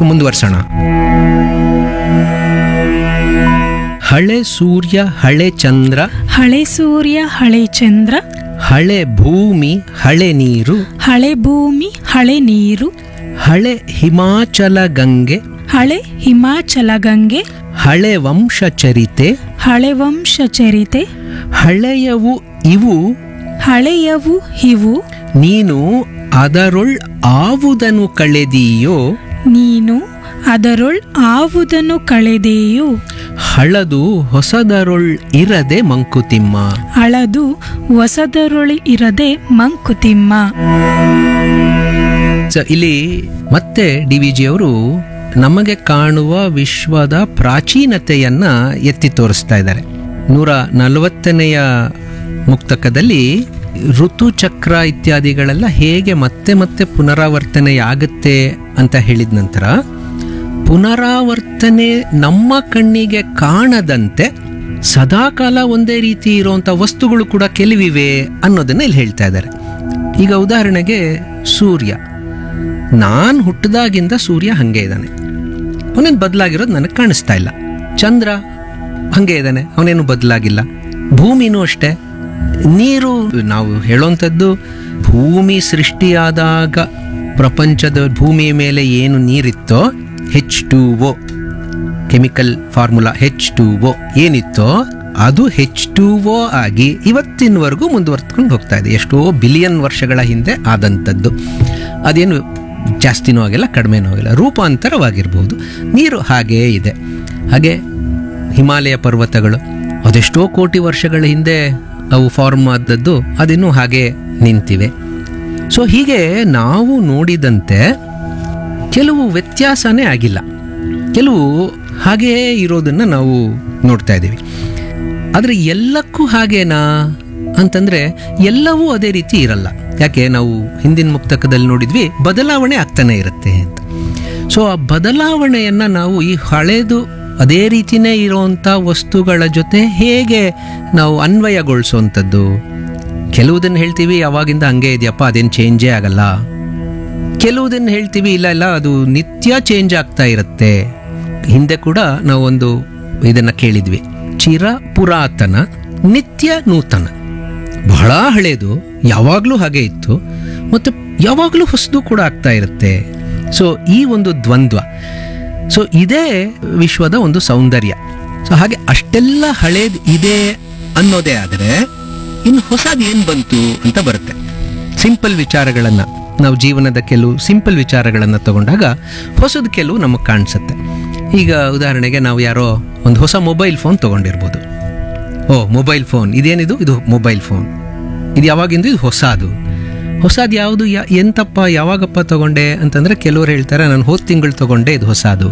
so ಮುಂದುವರ್ಸೋಣ ಹಳೆ ಸೂರ್ಯ ಹಳೆ ಚಂದ್ರ ಹಳೆ ಸೂರ್ಯ ಹಳೆ ಚಂದ್ರ ಹಳೆ ಭೂಮಿ ಹಳೆ ನೀರು ಹಳೆ ಭೂಮಿ ಹಳೆ ನೀರು ಹಳೆ ಹಿಮಾಚಲ ಗಂಗೆ ಹಳೆ ಹಿಮಾಚಲ ಗಂಗೆ ಹಳೆ ವಂಶ ಚರಿತೆ ಹಳೆ ವಂಶ ಚರಿತೆ ಹಳೆಯವು ಇವು ಹಳೆಯವು ಇವು ನೀನು ಅದರೊಳ್ ಆವುದನ್ನು ಕಳೆದೀಯೋ ನೀನು ಅದರೊಳ್ ಆವುದನ್ನು ಕಳೆದೆಯೋ ಹಳದು ಹೊಸದರೊಳ್ ಇರದೆ ಮಂಕುತಿಮ್ಮ ಅಳದು ಹೊಸದರೊಳಿ ಇರದೆ ಮಂಕುತಿಮ್ಮ ಸೊ ಇಲ್ಲಿ ಮತ್ತೆ ಡಿ ವಿ ಜಿ ಅವರು ನಮಗೆ ಕಾಣುವ ವಿಶ್ವದ ಪ್ರಾಚೀನತೆಯನ್ನ ಎತ್ತಿ ತೋರಿಸ್ತಾ ಇದ್ದಾರೆ ನೂರ ನಲವತ್ತನೆಯ ಮುಕ್ತಕದಲ್ಲಿ ಋತುಚಕ್ರ ಇತ್ಯಾದಿಗಳೆಲ್ಲ ಹೇಗೆ ಮತ್ತೆ ಮತ್ತೆ ಪುನರಾವರ್ತನೆಯಾಗುತ್ತೆ ಅಂತ ಹೇಳಿದ ನಂತರ ಪುನರಾವರ್ತನೆ ನಮ್ಮ ಕಣ್ಣಿಗೆ ಕಾಣದಂತೆ ಸದಾಕಾಲ ಒಂದೇ ರೀತಿ ಇರುವಂಥ ವಸ್ತುಗಳು ಕೂಡ ಕೆಲವಿವೆ ಅನ್ನೋದನ್ನ ಇಲ್ಲಿ ಹೇಳ್ತಾ ಇದ್ದಾರೆ ಈಗ ಉದಾಹರಣೆಗೆ ಸೂರ್ಯ ನಾನು ಹುಟ್ಟಿದಾಗಿಂದ ಸೂರ್ಯ ಹಂಗೆ ಇದ್ದಾನೆ ಅವನೇನು ಬದಲಾಗಿರೋದು ನನಗೆ ಕಾಣಿಸ್ತಾ ಇಲ್ಲ ಚಂದ್ರ ಹಂಗೆ ಇದ್ದಾನೆ ಅವನೇನು ಬದಲಾಗಿಲ್ಲ ಭೂಮಿನೂ ಅಷ್ಟೇ ನೀರು ನಾವು ಹೇಳೋಂಥದ್ದು ಭೂಮಿ ಸೃಷ್ಟಿಯಾದಾಗ ಪ್ರಪಂಚದ ಭೂಮಿಯ ಮೇಲೆ ಏನು ನೀರಿತ್ತೋ H two O chemical formula H two O ಏನಿತ್ತೋ ಅದು ಹೆಚ್ ಟು ಒ ಆಗಿ ಇವತ್ತಿನವರೆಗೂ ಮುಂದುವರ್ತ್ಕೊಂಡು ಹೋಗ್ತಾ ಇದೆ ಎಷ್ಟೋ ಬಿಲಿಯನ್ ವರ್ಷಗಳ ಹಿಂದೆ ಆದಂಥದ್ದು ಅದೇನು ಜಾಸ್ತಿನೂ ಆಗಿಲ್ಲ ಕಡಿಮೆನೂ ಆಗಿಲ್ಲ ರೂಪಾಂತರವಾಗಿರ್ಬೋದು ನೀರು ಹಾಗೇ ಇದೆ ಹಾಗೆ ಹಿಮಾಲಯ ಪರ್ವತಗಳು ಅದೆಷ್ಟೋ ಕೋಟಿ ವರ್ಷಗಳ ಹಿಂದೆ ಅವು ಫಾರ್ಮ್ ಆದದ್ದು ಅದಿನ್ನೂ ಹಾಗೆ ನಿಂತಿವೆ ಸೊ ಹೀಗೆ ನಾವು ನೋಡಿದಂತೆ ಕೆಲವು ವ್ಯತ್ಯಾಸನೇ ಆಗಿಲ್ಲ ಕೆಲವು ಹಾಗೇ ಇರೋದನ್ನು ನಾವು ನೋಡ್ತಾ ಇದ್ದೀವಿ ಆದರೆ ಎಲ್ಲಕ್ಕೂ ಹಾಗೇನಾ ಅಂತಂದರೆ ಎಲ್ಲವೂ ಅದೇ ರೀತಿ ಇರಲ್ಲ ಯಾಕೆ ನಾವು ಹಿಂದಿನ ಮುಕ್ತಕದಲ್ಲಿ ನೋಡಿದ್ವಿ ಬದಲಾವಣೆ ಆಗ್ತಾನೆ ಇರುತ್ತೆ ಅಂತ ಸೊ ಆ ಬದಲಾವಣೆಯನ್ನು ನಾವು ಈ ಹಳೆದು ಅದೇ ರೀತಿನೇ ಇರುವಂಥ ವಸ್ತುಗಳ ಜೊತೆ ಹೇಗೆ ನಾವು ಅನ್ವಯಗೊಳಿಸುವಂಥದ್ದು ಕೆಲವುದನ್ನು ಹೇಳ್ತೀವಿ ಯಾವಾಗಿಂದ ಹಂಗೆ ಇದೆಯಪ್ಪ ಅದೇನು ಚೇಂಜೇ ಆಗಲ್ಲ ಕೆಲವುದನ್ನು ಹೇಳ್ತೀವಿ ಇಲ್ಲ ಇಲ್ಲ ಅದು ನಿತ್ಯ ಚೇಂಜ್ ಆಗ್ತಾ ಇರುತ್ತೆ ಹಿಂದೆ ಕೂಡ ನಾವು ಒಂದು ಇದನ್ನು ಕೇಳಿದ್ವಿ ಚಿರ ಪುರಾತನ ನಿತ್ಯ ನೂತನ ಬಹಳ ಹಳೇದು ಯಾವಾಗಲೂ ಹಾಗೆ ಇತ್ತು ಮತ್ತು ಯಾವಾಗಲೂ ಹೊಸದು ಕೂಡ ಆಗ್ತಾ ಇರುತ್ತೆ ಸೊ ಈ ಒಂದು ದ್ವಂದ್ವ ಸೊ ಇದೇ ವಿಶ್ವದ ಒಂದು ಸೌಂದರ್ಯ ಸೊ ಹಾಗೆ ಅಷ್ಟೆಲ್ಲ ಹಳೇದು ಇದೆ ಅನ್ನೋದೇ ಆದರೆ ಇನ್ನು ಹೊಸದು ಏನು ಬಂತು ಅಂತ ಬರುತ್ತೆ ಸಿಂಪಲ್ ವಿಚಾರಗಳನ್ನು ನಾವು ಜೀವನದ ಕೆಲವು ಸಿಂಪಲ್ ವಿಚಾರಗಳನ್ನು ತಗೊಂಡಾಗ ಹೊಸದು ಕೆಲವು ನಮಗೆ ಕಾಣಿಸುತ್ತೆ ಈಗ ಉದಾಹರಣೆಗೆ ನಾವು ಯಾರೋ ಒಂದು ಹೊಸ ಮೊಬೈಲ್ ಫೋನ್ ತೊಗೊಂಡಿರ್ಬೋದು ಓ ಮೊಬೈಲ್ ಫೋನ್ ಇದೇನಿದು ಇದು ಮೊಬೈಲ್ ಫೋನ್ ಇದು ಯಾವಾಗಿಂದು ಇದು ಹೊಸದು ಹೊಸದು ಯಾವುದು ಯಾ ಎಂತಪ್ಪ ಯಾವಾಗಪ್ಪ ತಗೊಂಡೆ ಅಂತಂದರೆ ಕೆಲವರು ಹೇಳ್ತಾರೆ ನಾನು ಹೋದ ತಿಂಗಳು ತಗೊಂಡೆ ಇದು ಹೊಸದು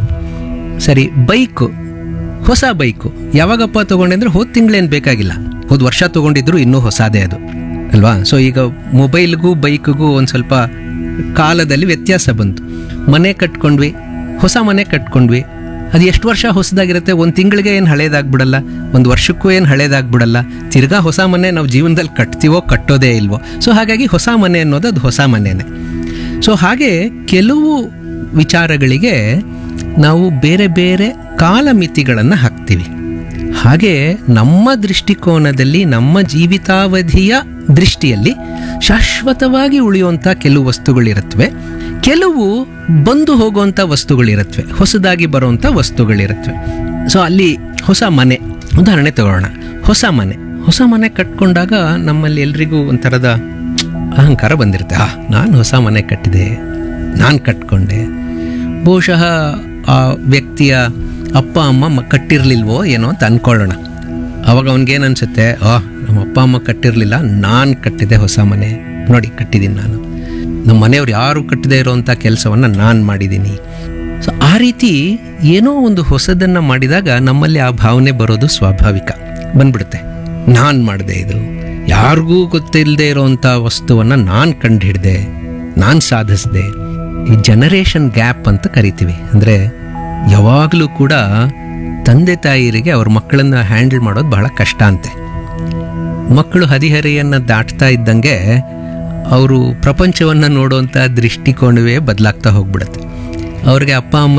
ಸರಿ ಬೈಕು ಹೊಸ ಬೈಕು ಯಾವಾಗಪ್ಪ ತಗೊಂಡೆ ಅಂದರೆ ಹೋದ ತಿಂಗಳೇನು ಬೇಕಾಗಿಲ್ಲ ಹೋದ ವರ್ಷ ತೊಗೊಂಡಿದ್ರು ಇನ್ನೂ ಹೊಸದೇ ಅದು ಅಲ್ವಾ ಸೊ ಈಗ ಮೊಬೈಲ್ಗೂ ಬೈಕ್ಗೂ ಒಂದು ಸ್ವಲ್ಪ ಕಾಲದಲ್ಲಿ ವ್ಯತ್ಯಾಸ ಬಂತು ಮನೆ ಕಟ್ಕೊಂಡ್ವಿ ಹೊಸ ಮನೆ ಕಟ್ಕೊಂಡ್ವಿ ಅದು ಎಷ್ಟು ವರ್ಷ ಹೊಸದಾಗಿರುತ್ತೆ ಒಂದು ತಿಂಗಳಿಗೆ ಏನು ಹಳೇದಾಗ್ಬಿಡಲ್ಲ ಒಂದು ವರ್ಷಕ್ಕೂ ಏನು ಹಳೇದಾಗ್ಬಿಡಲ್ಲ ತಿರ್ಗಾ ಹೊಸ ಮನೆ ನಾವು ಜೀವನದಲ್ಲಿ ಕಟ್ತೀವೋ ಕಟ್ಟೋದೇ ಇಲ್ವೋ ಸೊ ಹಾಗಾಗಿ ಹೊಸ ಮನೆ ಅನ್ನೋದು ಅದು ಹೊಸ ಮನೆನೇ ಸೊ ಹಾಗೆ ಕೆಲವು ವಿಚಾರಗಳಿಗೆ ನಾವು ಬೇರೆ ಬೇರೆ ಕಾಲಮಿತಿಗಳನ್ನು ಹಾಕ್ತೀವಿ ಹಾಗೆ ನಮ್ಮ ದೃಷ್ಟಿಕೋನದಲ್ಲಿ ನಮ್ಮ ಜೀವಿತಾವಧಿಯ ದೃಷ್ಟಿಯಲ್ಲಿ ಶಾಶ್ವತವಾಗಿ ಉಳಿಯುವಂಥ ಕೆಲವು ವಸ್ತುಗಳಿರುತ್ತವೆ ಕೆಲವು ಬಂದು ಹೋಗುವಂಥ ವಸ್ತುಗಳಿರುತ್ತವೆ ಹೊಸದಾಗಿ ಬರುವಂಥ ವಸ್ತುಗಳಿರುತ್ತವೆ ಸೊ ಅಲ್ಲಿ ಹೊಸ ಮನೆ ಉದಾಹರಣೆ ತಗೊಳ್ಳೋಣ ಹೊಸ ಮನೆ ಹೊಸ ಮನೆ ಕಟ್ಕೊಂಡಾಗ ನಮ್ಮಲ್ಲಿ ಎಲ್ರಿಗೂ ಒಂಥರದ ಅಹಂಕಾರ ಬಂದಿರುತ್ತೆ ಆ ನಾನು ಹೊಸ ಮನೆ ಕಟ್ಟಿದೆ ನಾನು ಕಟ್ಕೊಂಡೆ ಬಹುಶಃ ಆ ವ್ಯಕ್ತಿಯ ಅಪ್ಪ ಅಮ್ಮ ಮ ಕಟ್ಟಿರ್ಲಿಲ್ವೋ ಏನೋ ಅಂತ ಅನ್ಕೊಳ್ಳೋಣ ಅವಾಗ ಅವನಿಗೇನು ಅನ್ಸುತ್ತೆ ಆ ನಮ್ಮ ಅಪ್ಪ ಅಮ್ಮ ಕಟ್ಟಿರಲಿಲ್ಲ ನಾನು ಕಟ್ಟಿದೆ ಹೊಸ ಮನೆ ನೋಡಿ ಕಟ್ಟಿದ್ದೀನಿ ನಾನು ನಮ್ಮ ಮನೆಯವ್ರು ಯಾರು ಕಟ್ಟದೇ ಇರೋವಂಥ ಕೆಲಸವನ್ನು ನಾನು ಮಾಡಿದ್ದೀನಿ ಸೊ ಆ ರೀತಿ ಏನೋ ಒಂದು ಹೊಸದನ್ನು ಮಾಡಿದಾಗ ನಮ್ಮಲ್ಲಿ ಆ ಭಾವನೆ ಬರೋದು ಸ್ವಾಭಾವಿಕ ಬಂದ್ಬಿಡುತ್ತೆ ನಾನು ಮಾಡಿದೆ ಇದು ಯಾರಿಗೂ ಗೊತ್ತಿಲ್ಲದೆ ಇರೋವಂಥ ವಸ್ತುವನ್ನು ನಾನು ಕಂಡು ಹಿಡ್ದೆ ನಾನು ಸಾಧಿಸಿದೆ ಈ ಜನರೇಷನ್ ಗ್ಯಾಪ್ ಅಂತ ಕರಿತೀವಿ ಅಂದರೆ ಯಾವಾಗಲೂ ಕೂಡ ತಂದೆ ತಾಯಿಯರಿಗೆ ಅವ್ರ ಮಕ್ಕಳನ್ನ ಹ್ಯಾಂಡಲ್ ಮಾಡೋದು ಬಹಳ ಕಷ್ಟ ಅಂತೆ ಮಕ್ಕಳು ಹದಿಹರೆಯನ್ನು ದಾಟ್ತಾ ಇದ್ದಂಗೆ ಅವರು ಪ್ರಪಂಚವನ್ನು ನೋಡುವಂಥ ದೃಷ್ಟಿಕೋನವೇ ಬದಲಾಗ್ತಾ ಹೋಗ್ಬಿಡುತ್ತೆ ಅವ್ರಿಗೆ ಅಪ್ಪ ಅಮ್ಮ